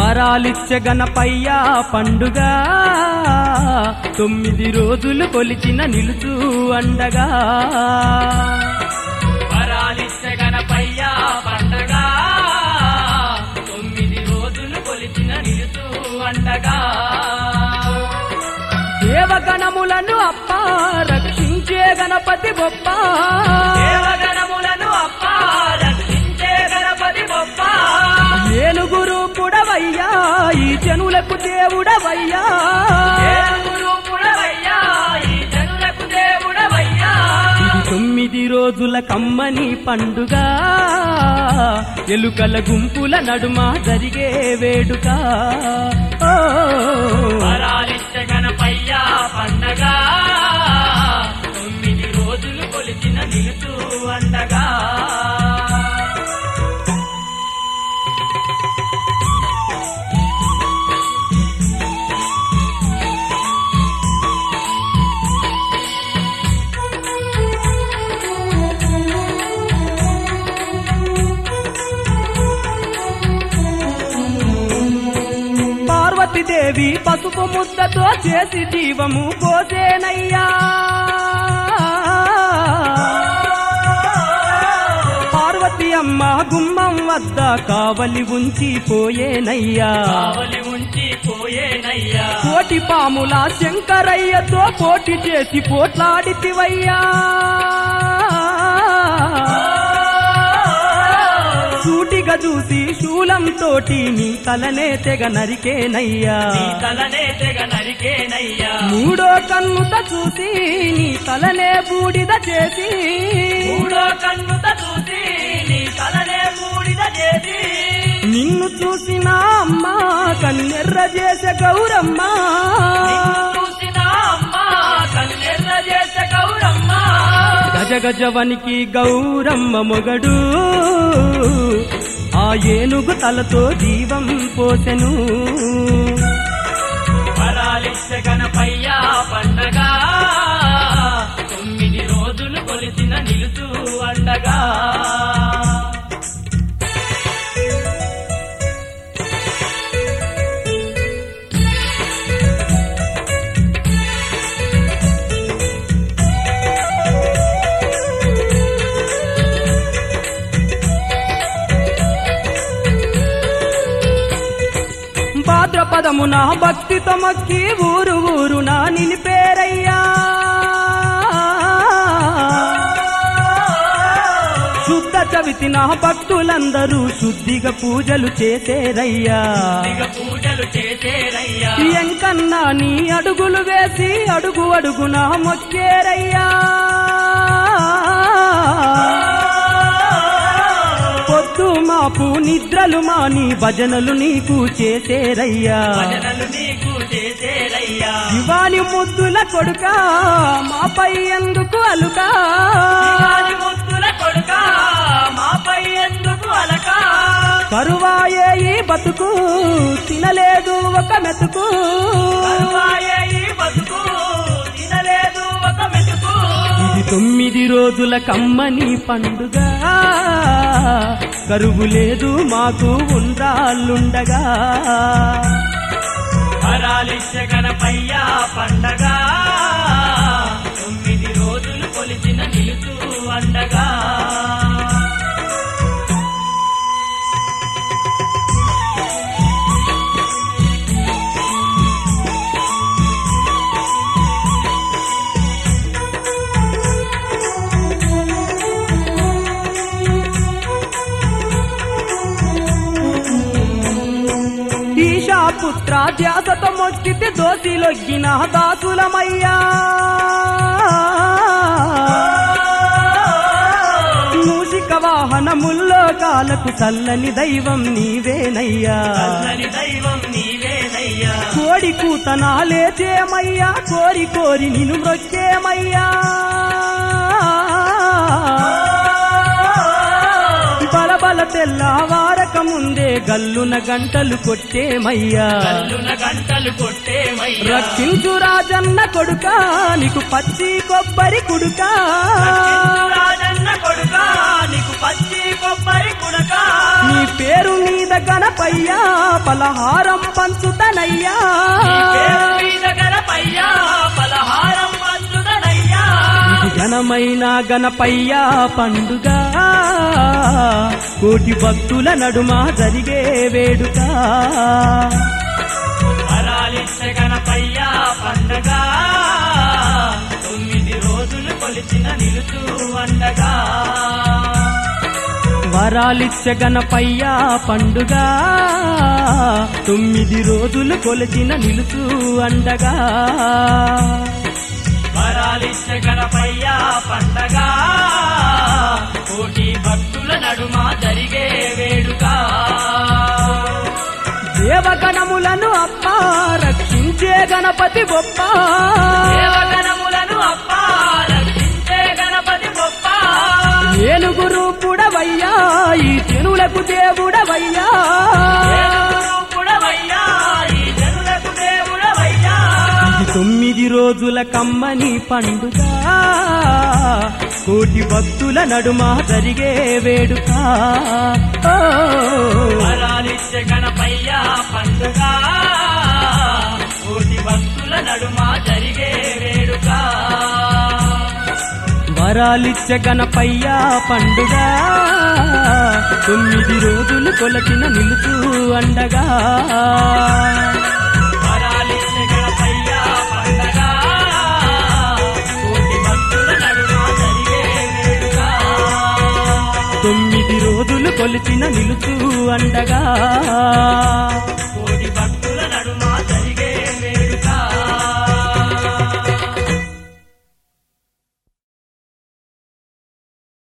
వరాలిచ్చ గణపయ్య పండుగ తొమ్మిది రోజులు కొలిచిన నిలుచు అండగా వరాలిచ్చ గణపయ్య పండగ తొమ్మిది రోజులు కొలిచిన నిలుచు అండగా దేవగణములను అప్ప రక్షించే గణపతి గొప్ప దేవగణములను అప్ప రక్షించే గణపతి గొప్ప ఏనుగురు పుడవయ్యా ఈ జనులకు దేవుడవయ్యా ఏనుగురు పుడవయ్యా ఈ జనులకు దేవుడవయ్యా ఇది తొమ్మిది రోజుల కమ్మని పండుగ ఎలుకల గుంపుల నడుమ జరిగే వేడుక ఓ, వరాలిచ్చ గణపయ్య పండగ తొమ్మిది రోజులు కొలిచిన నిలుచు అండగా పార్వతీదేవి పసుపు ముద్దతో చేసి జీవము పోసేనయ్యా పార్వతి అమ్మ గుమ్మం వద్ద కావలి ఉంచి పోయేనయ్యా కావలి ఉంచి పోయేనయ్యా కోటి పాముల శంకరయ్యతో పోటీ చేసి పోట్లాడితివయ్యా సూటిగా చూసి శూలం తోటి నీ తలనే తెగ నరికేనయ్యా నీ తలనే తెగ నరికేనయ్యా మూడో కన్నుత చూసి నీ తలనే బూడిద చేసి మూడో కన్నుత చూసి నీ తలనే మూడిద చేసి నిన్ను చూసిన అమ్మ కన్నెర్ర చేసే గౌరమ్మ నిన్ను చూసిన అమ్మ కన్నెర్ర చేసే గౌరమ్మ గజ గజవనికి గౌరమ్మ మొగడు ఆ ఏనుగు తలతో జీవం పోసెను వరాలిచ్చ గణపయ్య పండగ తొమ్మిది రోజులు కొలిచిన నిలుచు అండగా భాద్రపదమున భక్తితో మొక్కి ఊరు ఊరున నిలిపేరయ్యా శుద్ధ చవితిన భక్తులందరూ శుద్ధిగా పూజలు చేసేరయ్యా ఇక పూజలు చేసేరయ్యా ఎంకన్నా నీ అడుగులు వేసి అడుగు అడుగున మొక్కేరయ్యా పొద్దు మాపు నిద్రలు మాని భజనలు నీకు చేసేరయ్యా భజనలు నీకు చేసేరయ్యా శివాని ముద్దుల కొడుక మాపై ఎందుకు అలుక శివాని ముద్దుల కొడుక మాపై ఎందుకు అలక కరువాయే ఈ బతుకు తినలేదు ఒక మెతుకు కరువాయే ఈ బతుకు తినలేదు ఒక మెతుకు ఇది తొమ్మిది రోజుల కమ్మని పండుగ కరువు లేదు మాకు ఉండాలుండగా వరాలిచ్చ గణపయ్య పండగ తొమ్మిది రోజులు కొలిచిన నిలుచు అండగా ఈశాపుత్ర ధ్యాసతో మొక్కితే దోసిలొగ్గిన దాసులమయ్యా మూషిక వాహనముల్లో కాలకు చల్లని దైవం నీవేనయ్యా చల్లని దైవం నీవేనయ్యా కోడి కూతనా లేచేమయ్యా కోరి కోరి నిన్ను మొక్కేమయ్యా బలబల తెల్లవారక ముందే గల్లున గంటలు కొట్టేమయ్యా కల్లున గంటలు కొట్టేమయ్యా రక్షించు రాజన్న కొడుక నీకు పచ్చి కొబ్బరి కుడుక రాజన్న కొడుక నీకు పచ్చి కొబ్బరి కుడక నీ పేరు మీద గణపయ్య గణపయ్యా పలహారం పంచుతనయ్యా నీ పేరు మీద గణపయ్యా పలహారం పంచుదనయ్యా ఇది ఘనమైన గణపయ్యా పండుగ కోటి భక్తుల నడుమ జరిగే వేడుక వరాలిచ్చే గణపయ్యా పండగ తొమ్మిది రోజులు కొలిచిన నిలుచు వండగా వరాలిచ్చ గణపయ్యా పండుగ తొమ్మిది రోజులు కొలిచిన నిలుచు అండగా వరాలిచ్చే గణపయ్యా పండగ కోటి భక్తుల నడుమ జరిగే వేడుక దేవగణములను అప్ప రక్షించే గణపతి గొప్ప దేవగణములను అప్ప రక్షించే గణపతి గొప్ప ఏనుగు రూపుడవయ్యా ఈ జనులకు దేవుడవయ్యా దేవుడవయ్యా, ఈ జనులకు దేవుడవయ్యా. ఇది తొమ్మిది రోజుల కమ్మని పండుగ కోటి భక్తుల నడుమ జరిగే వేడుక ఓ. వరాలిచ్చే గణపయ్యా పండుగ కోటి భక్తుల నడుమ జరిగే వేడుక వరాలిచ్చ గణపయ్యా పండుగ తొమ్మిది రోజులు కొలచిన నిలుచు అండగా వరాలిచ్చే గణపయ్యా పండగ కోటి భక్తుల నడుమ జరిగే వేడుక తొమ్మిది రోజులు కొలిచిన నిలుచు అండగా